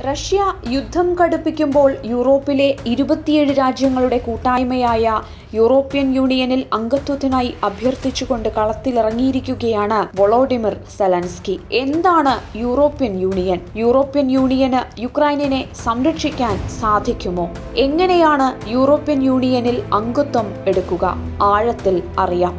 Russia യുദ്ധം കടുപ്പിക്കുമ്പോൾ യൂറോപ്പിലെ ഇരുപത്തിയേഴ് രാജ്യങ്ങളുടെ കൂട്ടായ്മയായ യൂറോപ്യൻ യൂണിയനിൽ അംഗത്വത്തിനായി അഭ്യർത്ഥിച്ചുകൊണ്ട് കളത്തിലിറങ്ങിയിരിക്കുകയാണ് വൊളോഡിമിർ സെലൻസ്കി എന്താണ് യൂറോപ്യൻ യൂണിയൻ യൂറോപ്യൻ യൂണിയന് യുക്രൈനിനെ സംരക്ഷിക്കാൻ സാധിക്കുമോ എങ്ങനെയാണ് യൂറോപ്യൻ യൂണിയനിൽ അംഗത്വം എടുക്കുക ആഴത്തിൽ അറിയാം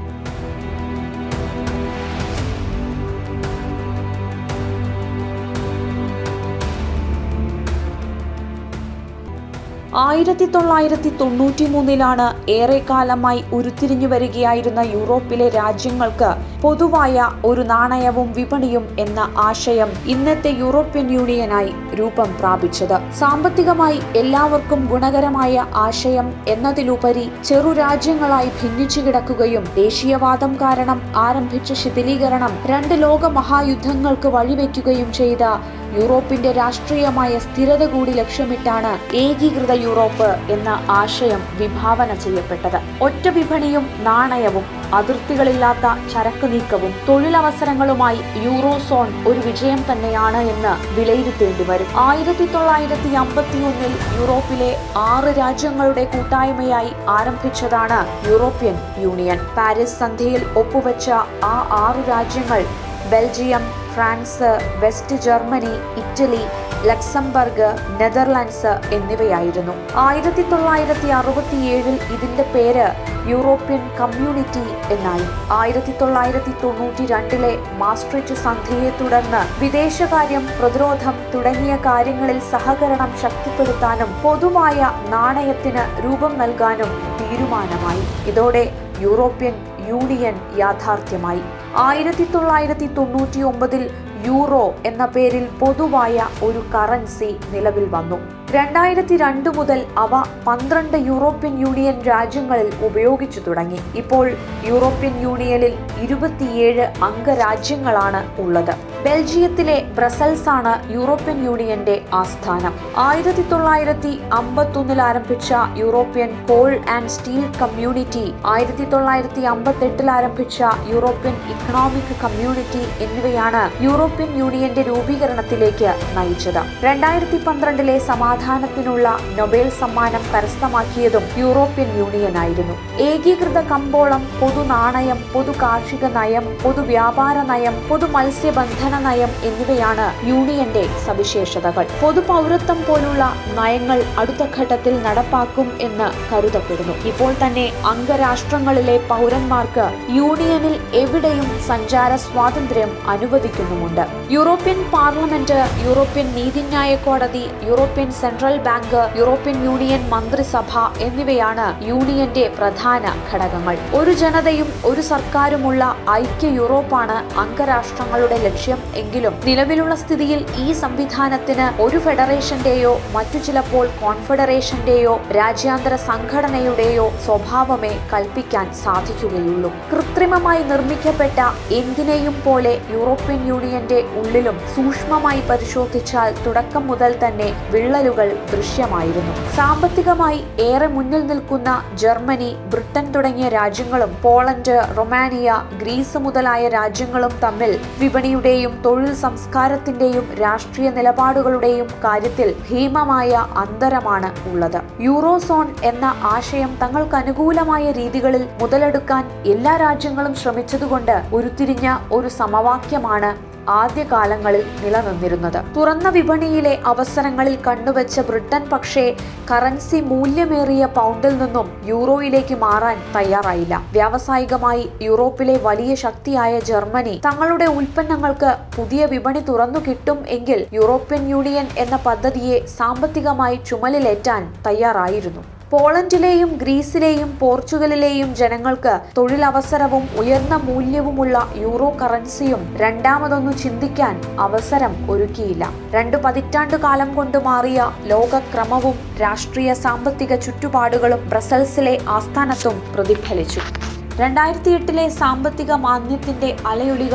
ആയിരത്തി തൊള്ളായിരത്തി തൊണ്ണൂറ്റി മൂന്നിലാണ് ഏറെക്കാലമായി ഉരുത്തിരിഞ്ഞു വരികയായിരുന്ന യൂറോപ്പിലെ രാജ്യങ്ങൾക്ക് പൊതുവായ ഒരു നാണയവും വിപണിയും എന്ന ആശയം ഇന്നത്തെ യൂറോപ്യൻ യൂണിയനായി രൂപം പ്രാപിച്ചത് സാമ്പത്തികമായി എല്ലാവർക്കും ഗുണകരമായ ആശയം എന്നതിലുപരി ചെറു രാജ്യങ്ങളായി ഭിന്നിച്ചു കിടക്കുകയും ദേശീയവാദം കാരണം ആരംഭിച്ച ശിഥിലീകരണം രണ്ട് ലോക മഹായുദ്ധങ്ങൾക്ക് വഴിവെക്കുകയും ചെയ്ത യൂറോപ്പിന്റെ രാഷ്ട്രീയമായ സ്ഥിരത കൂടി ലക്ഷ്യമിട്ടാണ് ഏകീകൃത യൂറോപ്പ് എന്ന ആശയം വിഭാവന ചെയ്യപ്പെട്ടത് ഒറ്റ വിപണിയും നാണയവും അതിർത്തികളില്ലാത്ത ചരക്ക് നീക്കവും തൊഴിലവസരങ്ങളുമായി യൂറോസോൺ ഒരു വിജയം തന്നെയാണ് എന്ന് വിലയിരുത്തേണ്ടി വരും ആയിരത്തി തൊള്ളായിരത്തി അമ്പത്തിയൊന്നിൽ യൂറോപ്പിലെ ആറ് രാജ്യങ്ങളുടെ കൂട്ടായ്മയായി ആരംഭിച്ചതാണ് യൂറോപ്യൻ യൂണിയൻ പാരീസ് സന്ധിയിൽ ഒപ്പുവെച്ച ആ ആറ് രാജ്യങ്ങൾ Belgium France West Germany Italy Luxembourg Netherlands എന്നിവയായിരുന്നു ആയിരത്തി തൊള്ളായിരത്തി അറുപത്തിയേഴിൽ ഇതിന്റെ പേര് യൂറോപ്യൻ കമ്മ്യൂണിറ്റി എന്നായി ആയിരത്തി തൊള്ളായിരത്തി തൊണ്ണൂറ്റി രണ്ടിലെ മാസ്ട്രിച്ച് സന്ധിയെ തുടർന്ന് വിദേശകാര്യം പ്രതിരോധം തുടങ്ങിയ കാര്യങ്ങളിൽ സഹകരണം ശക്തിപ്പെടുത്താനും പൊതുവായ നാണയത്തിന് രൂപം നൽകാനും തീരുമാനമായി ഇതോടെ യൂറോപ്യൻ യൂണിയൻ യാഥാർത്ഥ്യമായി ആയിരത്തി തൊള്ളായിരത്തി തൊണ്ണൂറ്റി ഒമ്പതിൽ യൂറോ എന്ന പേരിൽ പൊതുവായ ഒരു കറൻസി നിലവിൽ വന്നു രണ്ടായിരത്തി രണ്ട് മുതൽ അവ പന്ത്രണ്ട് യൂറോപ്യൻ യൂണിയൻ രാജ്യങ്ങളിൽ ഉപയോഗിച്ചു തുടങ്ങി ഇപ്പോൾ യൂറോപ്യൻ യൂണിയനിൽ ഇരുപത്തിയേഴ് അംഗരാജ്യങ്ങളാണ് ഉള്ളത് ബെൽജിയത്തിലെ ബ്രസൽസ് ആണ് യൂറോപ്യൻ യൂണിയന്റെ ആസ്ഥാനം ആയിരത്തി തൊള്ളായിരത്തി അമ്പത്തൊന്നിൽ ആരംഭിച്ച European coal and steel community ആയിരത്തി തൊള്ളായിരത്തി അമ്പത്തെട്ടിൽ ആരംഭിച്ച യൂറോപ്യൻ ഇക്കണോമിക് കമ്മ്യൂണിറ്റി എന്നിവയാണ് യൂറോപ്യൻ യൂണിയന്റെ രൂപീകരണത്തിലേക്ക് നയിച്ചത് രണ്ടായിരത്തി പന്ത്രണ്ടിലെ സമാധാനത്തിനുള്ള നൊബേൽ സമ്മാനം കരസ്ഥമാക്കിയതും യൂറോപ്യൻ യൂണിയൻ ആയിരുന്നു ഏകീകൃത കമ്പോളം പൊതു നാണയം പൊതു കാർഷിക നയം പൊതു വ്യാപാര നയം പൊതു മത്സ്യബന്ധന നയം എന്നിവയാണ് യൂണിയന്റെ സവിശേഷതകൾ പൊതു പൗരത്വം പോലുള്ള നയങ്ങൾ അടുത്ത ഘട്ടത്തിൽ നടപ്പാക്കും എന്ന് കരുതപ്പെടുന്നു ഇപ്പോൾ തന്നെ അംഗരാഷ്ട്രങ്ങളിലെ പൗരന്മാർക്ക് യൂണിയനിൽ എവിടെയും സഞ്ചാര സ്വാതന്ത്ര്യം അനുവദിക്കുന്നുമുണ്ട് യൂറോപ്യൻ പാർലമെന്റ് യൂറോപ്യൻ നീതിന്യായ കോടതി European central bank European union മന്ത്രിസഭ എന്നിവയാണ് യൂണിയന്റെ പ്രധാന ഘടകങ്ങൾ ഒരു ജനതയും ഒരു സർക്കാരുമുള്ള ഐക്യ യൂറോപ്പാണ് അംഗരാഷ്ട്രങ്ങളുടെ ലക്ഷ്യം എങ്കിലും നിലവിലുള്ള സ്ഥിതിയിൽ ഈ സംവിധാനത്തിന് ഒരു ഫെഡറേഷന്റെയോ മറ്റു ചിലപ്പോൾ കോൺഫെഡറേഷന്റെയോ രാജ്യാന്തര സംഘടനയുടെയോ സ്വഭാവമേ കൽപ്പിക്കാൻ സാധിക്കുകയുള്ളൂ കൃത്രിമമായി നിർമ്മിക്കപ്പെട്ട എന്തിനേയും പോലെ യൂറോപ്യൻ യൂണിയന്റെ ഉള്ളിലും സൂക്ഷ്മമായി പരിശോധിച്ചാൽ തുടക്കം മുതൽ തന്നെ വിള്ളലുകൾ ദൃശ്യമായിരുന്നു സാമ്പത്തികമായി ഏറെ മുന്നിൽ നിൽക്കുന്ന ജർമ്മനി ബ്രിട്ടൻ തുടങ്ങിയ രാജ്യങ്ങളും പോളണ്ട് റൊമാനിയ ഗ്രീസ് മുതലായ രാജ്യങ്ങളും തമ്മിൽ വിപണിയുടെയും തൊഴിൽ സംസ്കാരത്തിന്റെയും രാഷ്ട്രീയ നിലപാടുകളുടെയും കാര്യത്തിൽ ഭീമമായ അന്തരമാണ് ഉള്ളത് യൂറോസോൺ എന്ന ആശയം തങ്ങൾക്ക് അനുകൂലമായ രീതികളിൽ മുതലെടുക്കാൻ എല്ലാ രാജ്യങ്ങളും ശ്രമിച്ചതുകൊണ്ട് ഉരുത്തിരിഞ്ഞ ഒരു സമവാക്യമാണ് ആദ്യകാലങ്ങളിൽ നിലനിന്നിരുന്നത് തുറന്ന വിപണിയിലെ അവസരങ്ങളിൽ കണ്ടുവച്ച ബ്രിട്ടൻ പക്ഷേ കറൻസി മൂല്യമേറിയ പൗണ്ടിൽ നിന്നും യൂറോയിലേക്ക് മാറാൻ തയ്യാറായില്ല വ്യാവസായികമായി യൂറോപ്പിലെ വലിയ ശക്തിയായ ജർമ്മനി തങ്ങളുടെ ഉൽപ്പന്നങ്ങൾക്ക് പുതിയ വിപണി തുറന്നു കിട്ടും എങ്കിൽ യൂറോപ്യൻ യൂണിയൻ എന്ന പദ്ധതിയെ സാമ്പത്തികമായി ചുമലിലേറ്റാൻ തയ്യാറായിരുന്നു പോളണ്ടിലെയും ഗ്രീസിലെയും പോർച്ചുഗലിലെയും ജനങ്ങൾക്ക് തൊഴിലവസരവും ഉയർന്ന മൂല്യവുമുള്ള യൂറോ കറൻസിയും രണ്ടാമതൊന്നു ചിന്തിക്കാൻ അവസരം ഒരുക്കിയില്ല രണ്ടു പതിറ്റാണ്ടു കാലം കൊണ്ട് മാറിയ ലോകക്രമവും രാഷ്ട്രീയ സാമ്പത്തിക ചുറ്റുപാടുകളും ബ്രസൽസിലെ ആസ്ഥാനത്തും പ്രതിഫലിച്ചു രണ്ടായിരത്തി എട്ടിലെ സാമ്പത്തിക മാന്ദ്യത്തിന്റെ അലയൊലികൾ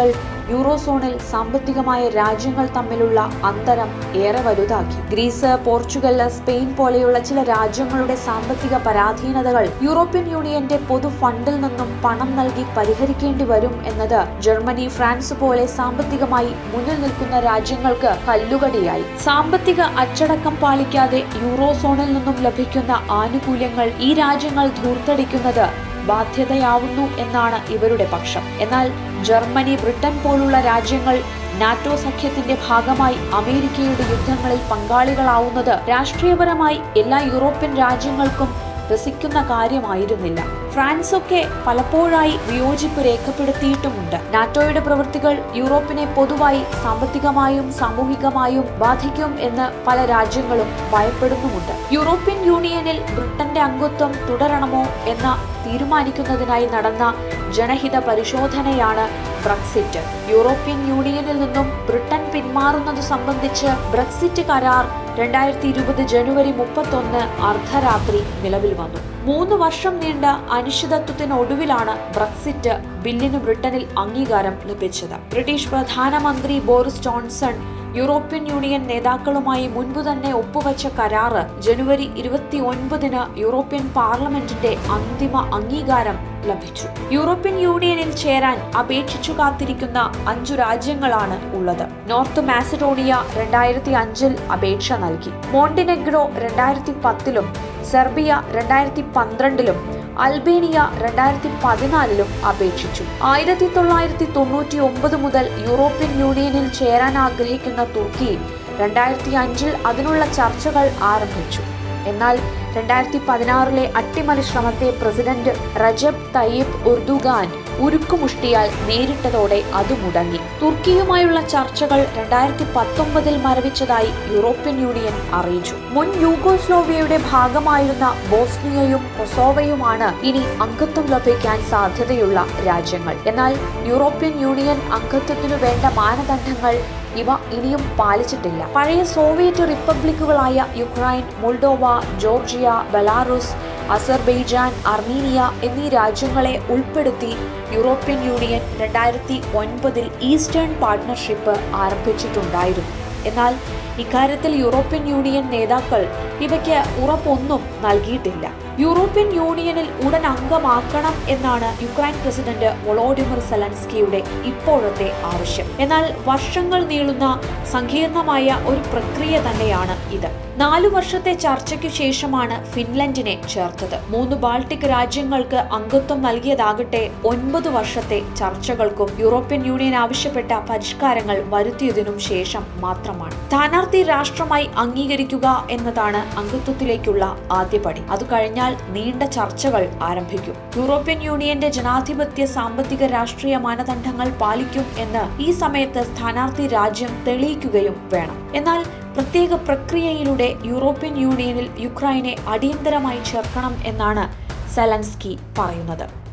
യൂറോസോണിൽ സാമ്പത്തികമായ രാജ്യങ്ങൾ തമ്മിലുള്ള അന്തരം ഏറെ വലുതാക്കി ഗ്രീസ് പോർച്ചുഗൽ സ്പെയിൻ പോലെയുള്ള ചില രാജ്യങ്ങളുടെ സാമ്പത്തിക പരാധീനതകൾ യൂറോപ്യൻ യൂണിയന്റെ പൊതു ഫണ്ടിൽ നിന്നും പണം നൽകി പരിഹരിക്കേണ്ടി വരും എന്നത് ജർമ്മനി ഫ്രാൻസ് പോലെ സാമ്പത്തികമായി മുന്നിൽ നിൽക്കുന്ന രാജ്യങ്ങൾക്ക് കല്ലുകടിയായി സാമ്പത്തിക അച്ചടക്കം പാലിക്കാതെ യൂറോസോണിൽ നിന്നും ലഭിക്കുന്ന ആനുകൂല്യങ്ങൾ ഈ രാജ്യങ്ങൾ ധൂർത്തടിക്കുന്നത് ബാധ്യതയാവുന്നു എന്നാണ് ഇവരുടെ പക്ഷം എന്നാൽ ജർമ്മനി ബ്രിട്ടൻ പോലുള്ള രാജ്യങ്ങൾ നാറ്റോ സഖ്യത്തിന്റെ ഭാഗമായി അമേരിക്കയുടെ യുദ്ധങ്ങളിൽ പങ്കാളികളാവുന്നത് രാഷ്ട്രീയപരമായി എല്ലാ യൂറോപ്യൻ രാജ്യങ്ങൾക്കും രസിക്കുന്ന കാര്യമായിരുന്നില്ല ഫ്രാൻസ് ഒക്കെ പലപ്പോഴായി വിയോജിപ്പ് രേഖപ്പെടുത്തിയിട്ടുമുണ്ട് നാറ്റോയുടെ പ്രവൃത്തികൾ യൂറോപ്പിനെ പൊതുവായി സാമ്പത്തികമായും സാമൂഹികമായും ബാധിക്കും എന്ന് പല രാജ്യങ്ങളും ഭയപ്പെടുന്നുമുണ്ട് യൂറോപ്യൻ യൂണിയനിൽ ബ്രിട്ടന്റെ അംഗത്വം തുടരണമോ എന്ന തീരുമാനിക്കുന്നതിനായി നടന്ന ജനഹിത പരിശോധനയാണ് ബ്രക്സിറ്റ് യൂറോപ്യൻ യൂണിയനിൽ നിന്നും ബ്രിട്ടൻ പിന്മാറുന്നത് സംബന്ധിച്ച് ബ്രക്സിറ്റ് കരാർ രണ്ടായിരത്തി ഇരുപത് ജനുവരി മുപ്പത്തൊന്ന് അർദ്ധരാത്രി നിലവിൽ വന്നു മൂന്ന് വർഷം നീണ്ട അനിശ്ചിതത്വത്തിനൊടുവിലാണ് ബ്രക്സിറ്റ് ബില്ലിന് ബ്രിട്ടനിൽ അംഗീകാരം ലഭിച്ചത് ബ്രിട്ടീഷ് പ്രധാനമന്ത്രി ബോറിസ് ജോൺസൺ യൂറോപ്യൻ യൂണിയൻ നേതാക്കളുമായി മുൻപ് തന്നെ ഒപ്പുവെച്ച കരാറ് ജനുവരി ഇരുപത്തി ഒൻപതിന് യൂറോപ്യൻ പാർലമെന്റിന്റെ അന്തിമ അംഗീകാരം ലഭിച്ചു യൂറോപ്യൻ യൂണിയനിൽ ചേരാൻ അപേക്ഷിച്ചു കാത്തിരിക്കുന്ന അഞ്ചു രാജ്യങ്ങളാണ് ഉള്ളത് നോർത്ത് മാസിഡോണിയ രണ്ടായിരത്തി അഞ്ചിൽ അപേക്ഷ നൽകി മോണ്ടിനെഗ്രോ രണ്ടായിരത്തി പത്തിലും സെർബിയ രണ്ടായിരത്തി പന്ത്രണ്ടിലും അൽബേനിയ രണ്ടായിരത്തി പതിനാലിലും അപേക്ഷിച്ചു ആയിരത്തി തൊള്ളായിരത്തി തൊണ്ണൂറ്റി ഒമ്പത് മുതൽ യൂറോപ്യൻ യൂണിയനിൽ ചേരാൻ ആഗ്രഹിക്കുന്ന തുർക്കി രണ്ടായിരത്തി അഞ്ചിൽ അതിനുള്ള ചർച്ചകൾ ആരംഭിച്ചു എന്നാൽ രണ്ടായിരത്തി പതിനാറിലെ അട്ടിമറി ശ്രമത്തെ പ്രസിഡന്റ് റജബ് തയ്യിബ് ഉർദുഗാൻ ഉരുക്കുമുഷ്ടിയാൽ നേരിട്ടതോടെ അത് മുടങ്ങി തുർക്കിയുമായുള്ള ചർച്ചകൾ രണ്ടായിരത്തി പത്തൊമ്പതിൽ മരവിച്ചതായി യൂറോപ്യൻ യൂണിയൻ അറിയിച്ചു മുൻ യൂഗോസ്ലോവിയയുടെ ഭാഗമായിരുന്ന ബോസ്നിയയും കൊസോവയുമാണ് ഇനി അംഗത്വം ലഭിക്കാൻ സാധ്യതയുള്ള രാജ്യങ്ങൾ എന്നാൽ യൂറോപ്യൻ യൂണിയൻ അംഗത്വത്തിനു വേണ്ട മാനദണ്ഡങ്ങൾ ഇവ ഇനിയും പാലിച്ചിട്ടില്ല പഴയ സോവിയറ്റ് റിപ്പബ്ലിക്കുകളായ Ukraine Moldova Georgia Belarus Azerbaijan Armenia എന്നീ രാജ്യങ്ങളെ ഉൾപ്പെടുത്തി യൂറോപ്യൻ യൂണിയൻ രണ്ടായിരത്തി ഒൻപതിൽ ഈസ്റ്റേൺ പാർട്ട്ണർഷിപ്പ് ആരംഭിച്ചിട്ടുണ്ടായിരുന്നു എന്നാൽ ഇക്കാര്യത്തിൽ യൂറോപ്യൻ യൂണിയൻ നേതാക്കൾ ഇവയ്ക്ക് ഉറപ്പൊന്നും നൽകിയിട്ടില്ല യൂറോപ്യൻ യൂണിയനിൽ ഉടൻ അംഗമാക്കണം എന്നാണ് യുക്രൈൻ പ്രസിഡന്റ് വൊളോഡിമിർ സെലൻസ്കിയുടെ ഇപ്പോഴത്തെ ആവശ്യം എന്നാൽ വർഷങ്ങൾ നീളുന്ന സങ്കീർണമായ ഒരു പ്രക്രിയ തന്നെയാണ് ഇത് നാലു വർഷത്തെ ചർച്ചയ്ക്കു ശേഷമാണ് ഫിൻലൻഡിനെ ചേർത്തത് മൂന്ന് ബാൾട്ടിക് രാജ്യങ്ങൾക്ക് അംഗത്വം നൽകിയതാകട്ടെ ഒൻപത് വർഷത്തെ ചർച്ചകൾക്കും യൂറോപ്യൻ യൂണിയൻ ആവശ്യപ്പെട്ട പരിഷ്കാരങ്ങൾ വരുത്തിയതിനും ശേഷം മാത്രമാണ് സ്ഥാനാർത്ഥി രാഷ്ട്രമായി അംഗീകരിക്കുക എന്നതാണ് അംഗത്വത്തിലേക്കുള്ള ആദ്യപടി അത് കഴിഞ്ഞാൽ നീണ്ട ചർച്ചകൾ ആരംഭിക്കും യൂറോപ്യൻ യൂണിയന്റെ ജനാധിപത്യ സാമ്പത്തിക രാഷ്ട്രീയ മാനദണ്ഡങ്ങൾ പാലിക്കും എന്ന് ഈ സമയത്ത് സ്ഥാനാർത്ഥി രാജ്യം തെളിയിക്കുകയും വേണം എന്നാൽ പ്രത്യേക പ്രക്രിയയിലൂടെ യൂറോപ്യൻ യൂണിയനിൽ യുക്രൈനെ അടിയന്തരമായി ചേർക്കണം എന്നാണ് സെലൻസ്കി പറയുന്നത്